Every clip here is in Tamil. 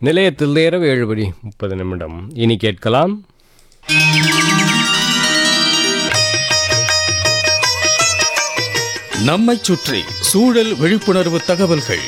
நிலையத்தில் இரவு ஏழு மணி முப்பது நிமிடம் இனி கேட்கலாம் நம்மைச் சுற்றி சூழல் விழிப்புணர்வு தகவல்கள்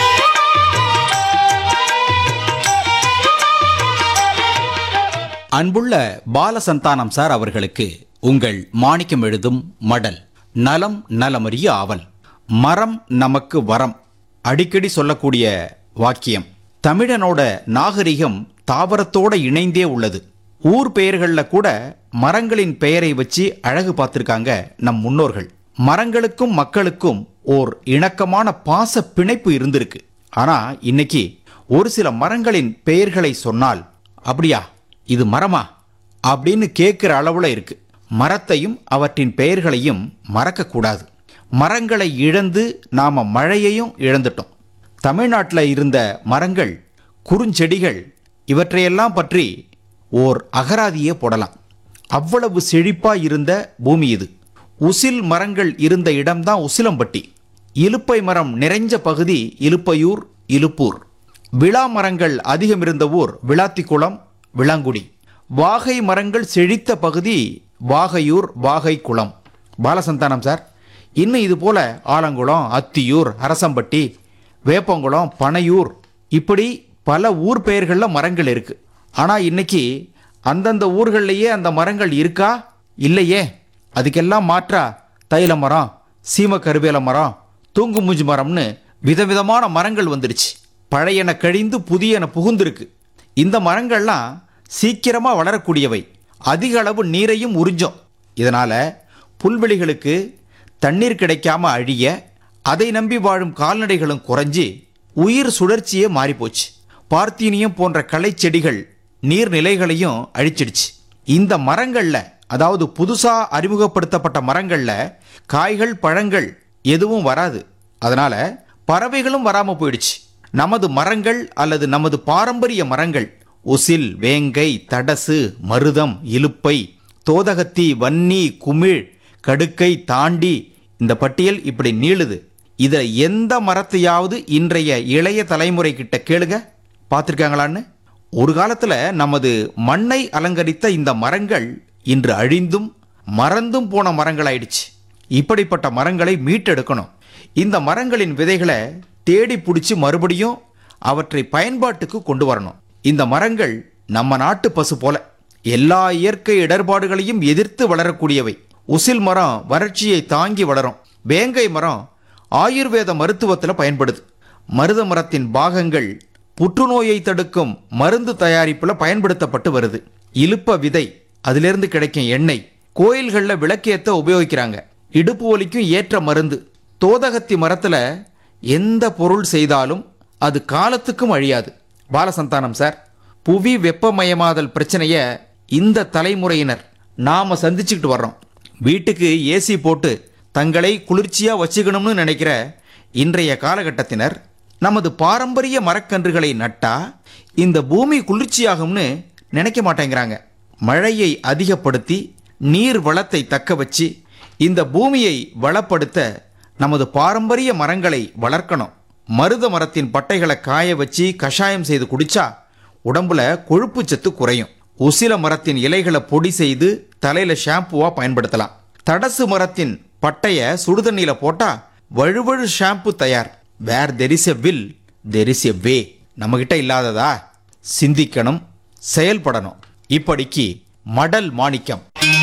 அன்புள்ள பாலசந்தானம் சார் அவர்களுக்கு உங்கள் மாணிக்கம் எழுதும் மடல் நலம் நலமறிய ஆவல் மரம் நமக்கு வரம் அடிக்கடி சொல்லக்கூடிய வாக்கியம் தமிழனோட நாகரிகம் தாவரத்தோட இணைந்தே உள்ளது ஊர் பெயர்கள்ல கூட மரங்களின் பெயரை வச்சு அழகு பார்த்திருக்காங்க நம் முன்னோர்கள் மரங்களுக்கும் மக்களுக்கும் ஓர் இணக்கமான பாச பிணைப்பு இருந்திருக்கு ஆனா இன்னைக்கு ஒரு சில மரங்களின் பெயர்களை சொன்னால் அப்படியா இது மரமா அப்படின்னு கேட்குற அளவுல இருக்கு மரத்தையும் அவற்றின் பெயர்களையும் மறக்கக்கூடாது மரங்களை இழந்து நாம மழையையும் இழந்துட்டோம் தமிழ்நாட்டில் இருந்த மரங்கள் குறுஞ்செடிகள் இவற்றையெல்லாம் பற்றி ஓர் அகராதியே போடலாம் அவ்வளவு செழிப்பா இருந்த பூமி இது உசில் மரங்கள் இருந்த இடம்தான் உசிலம்பட்டி இலுப்பை மரம் நிறைஞ்ச பகுதி இலுப்பையூர் இலுப்பூர் விழா மரங்கள் அதிகம் இருந்த ஊர் விளாத்திக்குளம் விளாங்குடி வாகை மரங்கள் செழித்த பகுதி வாகையூர் வாகைக்குளம் பாலசந்தானம் சார் இன்னும் இது போல ஆலங்குளம் அத்தியூர் அரசம்பட்டி வேப்பங்குளம் பனையூர் இப்படி பல ஊர் பெயர்களில் மரங்கள் இருக்கு ஆனால் இன்னைக்கு அந்தந்த ஊர்கள்லேயே அந்த மரங்கள் இருக்கா இல்லையே அதுக்கெல்லாம் மாற்றா தைல மரம் சீம கருவேல மரம் தூங்கு மூஞ்சி மரம்னு விதவிதமான மரங்கள் வந்துடுச்சு பழையன கழிந்து புதியன புகுந்திருக்கு இந்த மரங்கள்லாம் சீக்கிரமா வளரக்கூடியவை அதிக அளவு நீரையும் உறிஞ்சும் இதனால புல்வெளிகளுக்கு தண்ணீர் கிடைக்காம அழிய அதை நம்பி வாழும் கால்நடைகளும் குறைஞ்சி உயிர் சுழற்சியே மாறிப்போச்சு பார்த்தீனியம் போன்ற களை செடிகள் நீர்நிலைகளையும் அழிச்சிடுச்சு இந்த மரங்கள்ல அதாவது புதுசா அறிமுகப்படுத்தப்பட்ட மரங்கள்ல காய்கள் பழங்கள் எதுவும் வராது அதனால பறவைகளும் வராம போயிடுச்சு நமது மரங்கள் அல்லது நமது பாரம்பரிய மரங்கள் உசில் வேங்கை தடசு மருதம் இலுப்பை தோதகத்தி வன்னி குமிழ் கடுக்கை தாண்டி இந்த பட்டியல் இப்படி நீளுது இதை எந்த மரத்தையாவது இன்றைய இளைய தலைமுறை கிட்ட கேளுங்க பார்த்துருக்காங்களான்னு ஒரு காலத்துல நமது மண்ணை அலங்கரித்த இந்த மரங்கள் இன்று அழிந்தும் மறந்தும் போன மரங்களாயிடுச்சு இப்படிப்பட்ட மரங்களை மீட்டெடுக்கணும் இந்த மரங்களின் விதைகளை தேடி பிடிச்சி மறுபடியும் அவற்றை பயன்பாட்டுக்கு கொண்டு வரணும் இந்த மரங்கள் நம்ம நாட்டு பசு போல எல்லா இயற்கை இடர்பாடுகளையும் எதிர்த்து வளரக்கூடியவை உசில் மரம் வறட்சியை தாங்கி வளரும் வேங்கை மரம் ஆயுர்வேத மருத்துவத்தில் பயன்படுது மருத மரத்தின் பாகங்கள் புற்றுநோயை தடுக்கும் மருந்து தயாரிப்புல பயன்படுத்தப்பட்டு வருது இலுப்ப விதை அதிலிருந்து கிடைக்கும் எண்ணெய் கோயில்கள்ல விளக்கேத்த உபயோகிக்கிறாங்க இடுப்பு வலிக்கும் ஏற்ற மருந்து தோதகத்தி மரத்துல எந்த பொருள் செய்தாலும் அது காலத்துக்கும் அழியாது பாலசந்தானம் சார் புவி வெப்பமயமாதல் பிரச்சனைய இந்த தலைமுறையினர் நாம சந்திச்சுக்கிட்டு வர்றோம் வீட்டுக்கு ஏசி போட்டு தங்களை குளிர்ச்சியா வச்சுக்கணும்னு நினைக்கிற இன்றைய காலகட்டத்தினர் நமது பாரம்பரிய மரக்கன்றுகளை நட்டா இந்த பூமி குளிர்ச்சியாகும்னு நினைக்க மாட்டேங்கிறாங்க மழையை அதிகப்படுத்தி நீர் வளத்தை தக்க வச்சு இந்த பூமியை வளப்படுத்த நமது பாரம்பரிய மரங்களை வளர்க்கணும் மருத மரத்தின் பட்டைகளை காய வச்சு கஷாயம் செய்து குடிச்சா உடம்புல கொழுப்பு சத்து குறையும் உசில மரத்தின் இலைகளை பொடி செய்து தலையில ஷாம்புவா பயன்படுத்தலாம் தடசு மரத்தின் பட்டைய சுடுதண்ணியில போட்டா வழுவழு ஷாம்பு தயார் where there is a will there is a way நம்மகிட்ட இல்லாததா சிந்திக்கணும் செயல்படணும் இப்படிக்கு மடல் மாணிக்கம்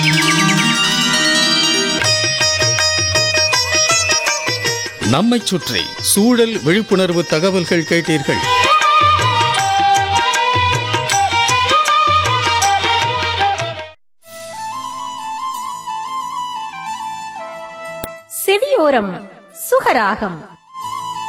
நம்மைச் சுற்றி சூழல் விழிப்புணர்வு தகவல்கள் கேட்டீர்கள் செவியோரம் சுகராகம்